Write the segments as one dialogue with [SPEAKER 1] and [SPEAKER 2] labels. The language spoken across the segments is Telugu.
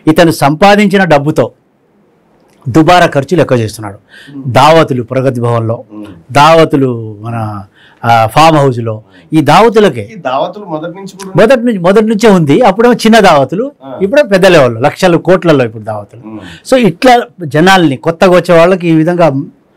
[SPEAKER 1] ఇతను సంపాదించిన డబ్బుతో దుబారా ఖర్చులు ఎక్కువ చేస్తున్నాడు దావతులు ప్రగతి భవన్లో దావతులు మన ఆ, ఫామ్ హౌస్లో ఈ దావతులకే
[SPEAKER 2] ఈ దావతులు మొదటి నుంచి కూడా
[SPEAKER 1] మొదటి నుంచి మొదటి నుంచే ఉంది అప్పుడేమో చిన్న దావతులు ఇప్పుడే పెద్ద లెవెల్లో లక్షలు కోట్లలో ఇప్పుడు దావతులు
[SPEAKER 2] ఉమ్.
[SPEAKER 1] సో ఇట్లా జనాల్ని కొత్తగా వచ్చే వాళ్ళకి ఈ విధంగా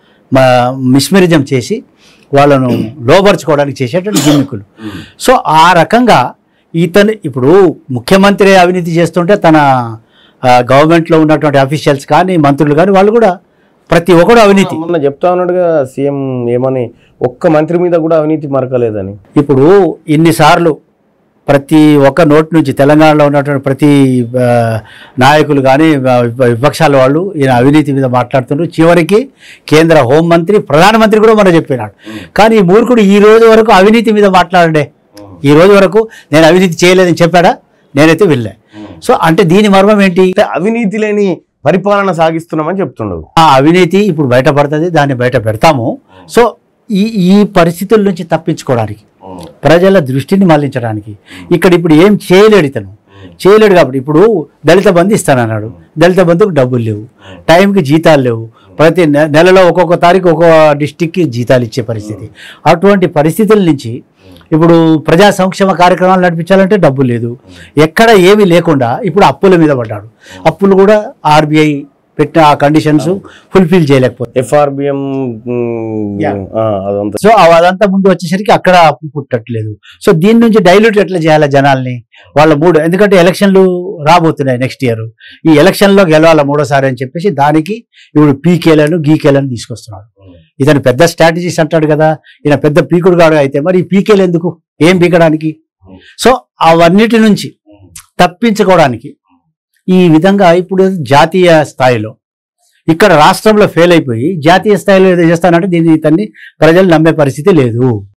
[SPEAKER 1] మిస్మెరిజం చేసి వాళ్ళను లోపరుచుకోవడానికి చేసేటువంటి గిమ్మికులు సో ఆ రకంగా ఇతను ఇప్పుడు ముఖ్యమంత్రి అవినీతి చేస్తుంటే తన ఆ, గవర్నమెంట్లో ఉన్నటువంటి అఫీషియల్స్ కానీ మంత్రులు కానీ వాళ్ళు కూడా ప్రతి ఒక్కడు అవినీతి
[SPEAKER 3] మొన్న చెప్తా ఉన్నాడుగా సీఎం ఏమని ఒక్క మంత్రి మీద కూడా అవినీతి మరకలేదని
[SPEAKER 1] ఇప్పుడు ఇన్నిసార్లు ప్రతి ఒక్క నోటి నుంచి తెలంగాణలో ఉన్నటువంటి ప్రతి ఆ, నాయకులు కానీ విపక్షాల వాళ్ళు ఈయన అవినీతి మీద మాట్లాడుతున్నారు చివరికి కేంద్ర హోంమంత్రి ప్రధానమంత్రి కూడా మనం చెప్పినాడు కానీ ఈ మూర్ఖుడు ఈ రోజు వరకు అవినీతి మీద మాట్లాడే ఈ రోజు వరకు నేను అవినీతి చేయలేదని చెప్పాడా నేనైతే వెళ్ళా సో అంటే దీని మర్మం ఏంటి
[SPEAKER 3] అంటే అవినీతి లేని పరిపాలన సాగిస్తున్నామని చెప్తుండవు
[SPEAKER 1] ఆ అవినీతి ఇప్పుడు బయటపడుతుంది దాన్ని బయట పెడతాము సో ఈ ఈ పరిస్థితుల నుంచి తప్పించుకోవడానికి ప్రజల దృష్టిని మళ్లించడానికి ఇక్కడ ఇప్పుడు ఏం చేయలేడు ఇతను చేయలేడు కాబట్టి ఇప్పుడు దళిత బంధు ఇస్తానన్నాడు దళిత బంధుకు డబ్బులు లేవు టైంకి జీతాలు లేవు ప్రతి నె- నెలలో ఒక్కొక్క తారీఖు ఒక్కొక్క డిస్టిక్కి జీతాలు ఇచ్చే పరిస్థితి అటువంటి పరిస్థితుల నుంచి ఇప్పుడు ప్రజా సంక్షేమ కార్యక్రమాలు నడిపించాలంటే డబ్బు లేదు ఎక్కడ ఏమీ లేకుండా ఇప్పుడు అప్పుల మీద పడ్డాడు అప్పులు కూడా ఆర్బీఐ పెట్టిన ఆ కండిషన్స్ ఫుల్ఫిల్ చేయలేకపోతే
[SPEAKER 3] ఎఫ్ఆర్బిఎం
[SPEAKER 1] Yeah.
[SPEAKER 3] అదంతా
[SPEAKER 1] సో అవ- అదంతా ముందు వచ్చేసరికి అక్కడ అప్పు పుట్టట్లేదు సో దీని నుంచి డైల్యూట్ ఎట్లా చేయాలి జనాల్ని వాళ్ళ మూడు ఎందుకంటే ఎలక్షన్లు రాబోతున్నాయి నెక్స్ట్ ఇయర్ ఈ ఎలక్షన్లో గెలవాలి మూడోసారి అని చెప్పేసి దానికి ఇప్పుడు పీకేలను గీకేలను తీసుకొస్తున్నాడు ఇతను పెద్ద స్ట్రాటజీస్ అంటాడు కదా ఈయన పెద్ద పీకుడు గాడు అయితే మరి ఈ పీకేలు ఎందుకు ఏం పీకడానికి సో అవన్నిటి నుంచి తప్పించుకోవడానికి ఈ విధంగా ఇప్పుడు జాతీయ స్థాయిలో ఇక్కడ రాష్ట్రంలో ఫెయిల్ అయిపోయి జాతీయ స్థాయిలో ఏదో చేస్తానంటే దీన్ని ఇతన్ని ప్రజలు నమ్మే పరిస్థితి లేదు